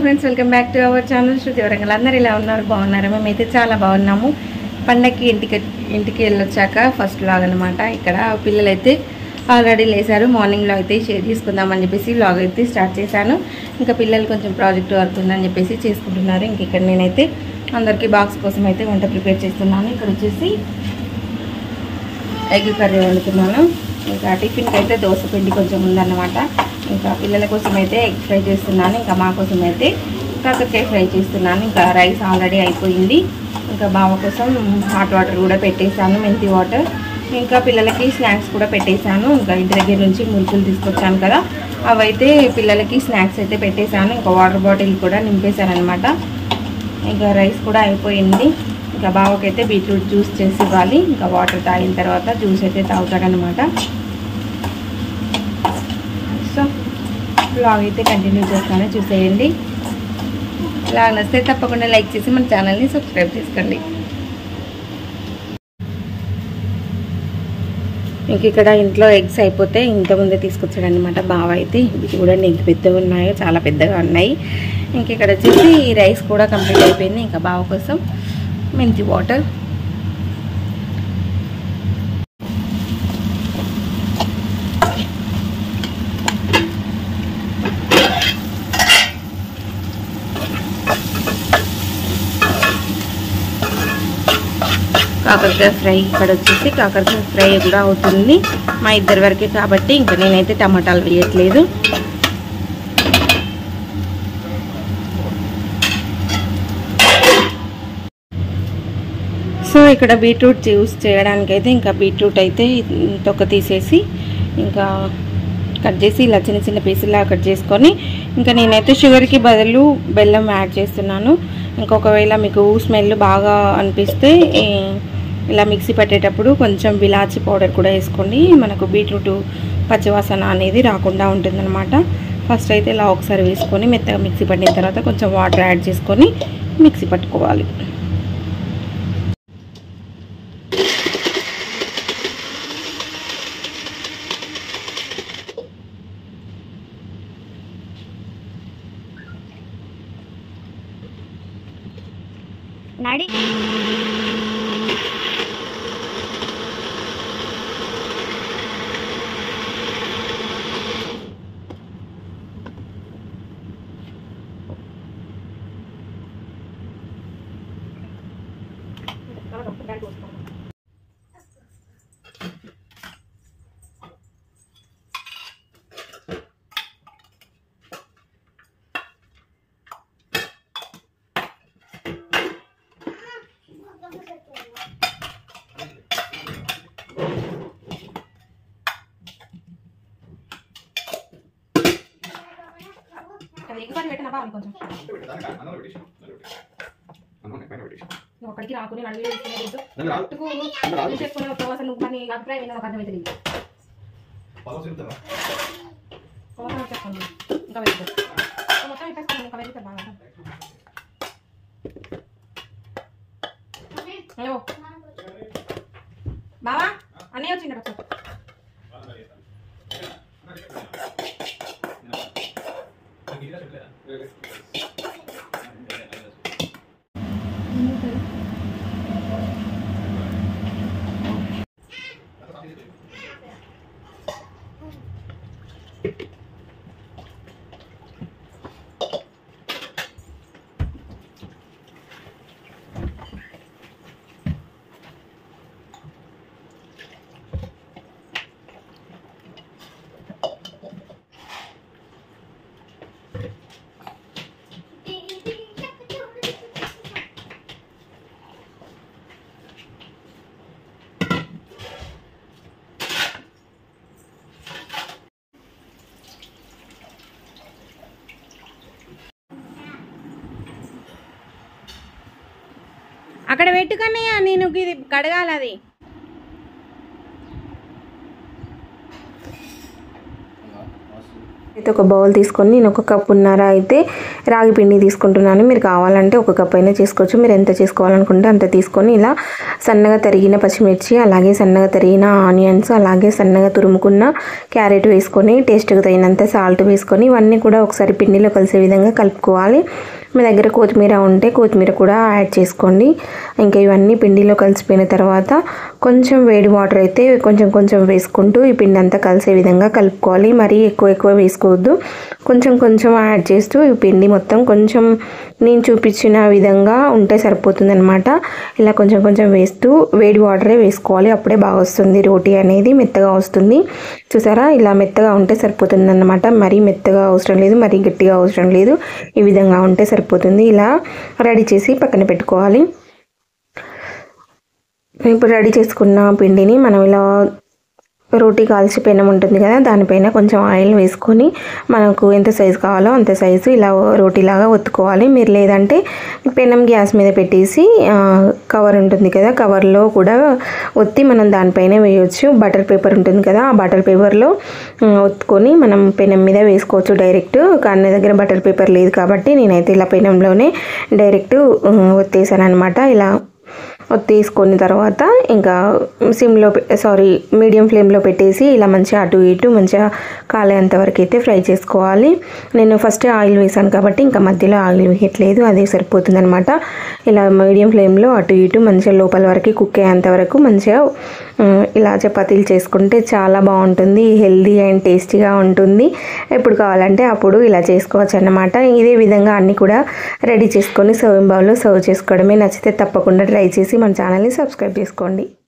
friends welcome back to our channel Shruti Warangal అందరు ఇలా ఉన్నారు బాగున్నారు మేమైతే చాలా బాగున్నాము పండక్కి ఇంటికి ఇంటికి వెళ్ళొచ్చాక ఫస్ట్ లాగ్ అనమాట ఇక్కడ పిల్లలైతే ఆల్రెడీ లేసారు మార్నింగ్లో అయితే షేర్ చేసుకుందామని చెప్పేసి వ్లాగ్ అయితే స్టార్ట్ చేశాను ఇంకా పిల్లలు కొంచెం ప్రాజెక్ట్ వర్క్ ఉందని చెప్పేసి చేసుకుంటున్నారు ఇంక ఇక్కడ నేనైతే అందరికీ బాక్స్ కోసం అయితే వంట ప్రిపేర్ చేస్తున్నాను ఇక్కడ వచ్చేసి ఎగ్ కర్రీ వండుతున్నాను ఇంకా టిఫిన్కి అయితే దోశ పిండి కొంచెం ఉందన్నమాట ఇంకా పిల్లల కోసం అయితే ఎగ్ ఫ్రై చేస్తున్నాను ఇంకా మా కోసం అయితే కాకరకాయ ఫ్రై చేస్తున్నాను ఇంకా రైస్ ఆల్రెడీ అయిపోయింది ఇంకా బావ కోసం హాట్ వాటర్ కూడా పెట్టేశాను మెంతి వాటర్ ఇంకా పిల్లలకి స్నాక్స్ కూడా పెట్టేశాను ఇంకా ఇంటి దగ్గర నుంచి మురుకులు తీసుకొచ్చాను కదా అవైతే పిల్లలకి స్నాక్స్ అయితే పెట్టేశాను ఇంకా వాటర్ బాటిల్ కూడా నింపేశాను అనమాట ఇంకా రైస్ కూడా అయిపోయింది ఇంకా బావకైతే బీట్రూట్ జ్యూస్ చేసి ఇవ్వాలి ఇంకా వాటర్ తాగిన తర్వాత జ్యూస్ అయితే తాగుతాడనమాట సో బ్లాగ్ అయితే కంటిన్యూ చేస్తాను చూసేయండి బ్లాగ్ నచ్చితే తప్పకుండా లైక్ చేసి మన ఛానల్ని సబ్స్క్రైబ్ చేసుకోండి ఇంక ఇక్కడ ఇంట్లో ఎగ్స్ అయిపోతే ఇంతకుముందే తీసుకొచ్చాడు అనమాట బావ అయితే ఇవి చూడండి ఎంత పెద్దగా ఉన్నాయో చాలా పెద్దగా ఉన్నాయి ఇంక ఇక్కడ వచ్చేసి రైస్ కూడా కంప్లీట్ అయిపోయింది ఇంకా బావ కోసం మెంతి వాటర్ కాకరకాయ ఫ్రై ఇక్కడ వచ్చేసి కాకరకాయ ఫ్రై కూడా అవుతుంది మా ఇద్దరి వరకే కాబట్టి ఇంకా నేనైతే టమాటాలు వేయట్లేదు సో ఇక్కడ బీట్రూట్ జ్యూస్ చేయడానికి అయితే ఇంకా బీట్రూట్ అయితే తొక్క తీసేసి ఇంకా కట్ చేసి ఇలా చిన్న చిన్న పీసులా కట్ చేసుకొని ఇంకా నేనైతే షుగర్కి బదులు బెల్లం యాడ్ చేస్తున్నాను ఇంకొకవేళ మీకు స్మెల్ బాగా అనిపిస్తే ఈ- ఇలా మిక్సీ పట్టేటప్పుడు కొంచెం విలాచి పౌడర్ కూడా వేసుకోండి మనకు బీట్రూట్ పచ్చివాసన అనేది రాకుండా ఉంటుందన్నమాట ఫస్ట్ అయితే ఇలా ఒకసారి వేసుకొని మెత్తగా మిక్సీ పట్టిన తర్వాత కొంచెం వాటర్ యాడ్ చేసుకొని మిక్సీ పట్టుకోవాలి నాడి కొంచెం నువ్వు అక్కడికి రాకుని నడువు వేసుకునే పట్టుకు నువ్వు చేసుకునే ఉపవాసం నువ్వు మరి అభిప్రాయం ఏందో నాకు అర్థమైతే లేదు ఉపవాసం చెప్పండి ఇంకా వెళ్ళిపో మొత్తం ఇప్పేస్తాను ఇంకా వెళ్ళిపో బాగా హలో బావా అన్నయ్య వచ్చిండ ఒకసారి అక్కడ పెట్టుకన్నయ్య నేను ఇది కడగాలి అది అయితే ఒక బౌల్ తీసుకొని నేను ఒక కప్పున్నర అయితే రాగి పిండి తీసుకుంటున్నాను మీరు కావాలంటే ఒక కప్ అయినా చేసుకోవచ్చు మీరు ఎంత చేసుకోవాలనుకుంటే అంత తీసుకొని ఇలా సన్నగా తరిగిన పచ్చిమిర్చి అలాగే సన్నగా తరిగిన ఆనియన్స్ అలాగే సన్నగా తురుముకున్న క్యారెట్ వేసుకొని టేస్ట్కి తగినంత సాల్ట్ వేసుకొని ఇవన్నీ కూడా ఒకసారి పిండిలో కలిసే విధంగా కలుపుకోవాలి మీ దగ్గర కొత్తిమీర ఉంటే కొత్తిమీర కూడా యాడ్ చేసుకోండి ఇంకా ఇవన్నీ పిండిలో కలిసిపోయిన తర్వాత కొంచెం వేడి వాటర్ అయితే కొంచెం కొంచెం వేసుకుంటూ ఈ పిండి అంతా కలిసే విధంగా కలుపుకోవాలి మరీ ఎక్కువ ఎక్కువ వేసుకోవద్దు కొంచెం కొంచెం యాడ్ చేస్తూ ఈ పిండి మొత్తం కొంచెం నేను చూపించిన విధంగా ఉంటే సరిపోతుంది అనమాట ఇలా కొంచెం కొంచెం వేస్తూ వేడి వాటరే వేసుకోవాలి అప్పుడే బాగా వస్తుంది రోటీ అనేది మెత్తగా వస్తుంది చూసారా ఇలా మెత్తగా ఉంటే సరిపోతుంది అనమాట మరీ మెత్తగా అవసరం లేదు మరీ గట్టిగా అవసరం లేదు ఈ విధంగా ఉంటే సరిపోతుంది ఇలా రెడీ చేసి పక్కన పెట్టుకోవాలి ఇప్పుడు రెడీ చేసుకున్న పిండిని మనం ఇలా రోటీ కాల్చి పెనం ఉంటుంది కదా దానిపైన కొంచెం ఆయిల్ వేసుకొని మనకు ఎంత సైజు కావాలో అంత సైజు ఇలా రోటీలాగా ఒత్తుకోవాలి మీరు లేదంటే పెనం గ్యాస్ మీద పెట్టేసి ఆ, కవర్ ఉంటుంది కదా కవర్లో కూడా ఒత్తి మనం దానిపైన వేయొచ్చు బటర్ పేపర్ ఉంటుంది కదా ఆ బటర్ పేపర్లో ఉమ్, ఒత్తుకొని మనం పెనం మీద వేసుకోవచ్చు డైరెక్ట్ కానీ నా దగ్గర బటర్ పేపర్ లేదు కాబట్టి నేనైతే ఇలా పెనంలోనే డైరెక్ట్ ఒత్తేసాను అనమాట ఇలా తీసుకున్న తర్వాత ఇంకా సిమ్లో సారీ మీడియం ఫ్లేమ్లో పెట్టేసి ఇలా మంచిగా అటు ఇటు మంచిగా కాలేంత వరకు అయితే ఫ్రై చేసుకోవాలి నేను ఫస్ట్ ఆయిల్ వేసాను కాబట్టి ఇంకా మధ్యలో ఆయిల్ వేయట్లేదు అదే సరిపోతుంది అనమాట ఇలా మీడియం ఫ్లేమ్లో అటు ఇటు మంచిగా లోపల వరకు కుక్ అయ్యేంత వరకు మంచిగా ఉమ్, ఇలా చపాతీలు చేసుకుంటే చాలా బాగుంటుంది హెల్దీ అండ్ టేస్టీగా ఉంటుంది ఎప్పుడు కావాలంటే అప్పుడు ఇలా చేసుకోవచ్చు అన్నమాట ఇదే విధంగా అన్నీ కూడా రెడీ చేసుకొని సర్వింగ్ బౌల్లో సర్వ్ చేసుకోవడమే నచ్చితే తప్పకుండా ట్రై చేసి మన ఛానల్ని సబ్స్క్రైబ్ చేసుకోండి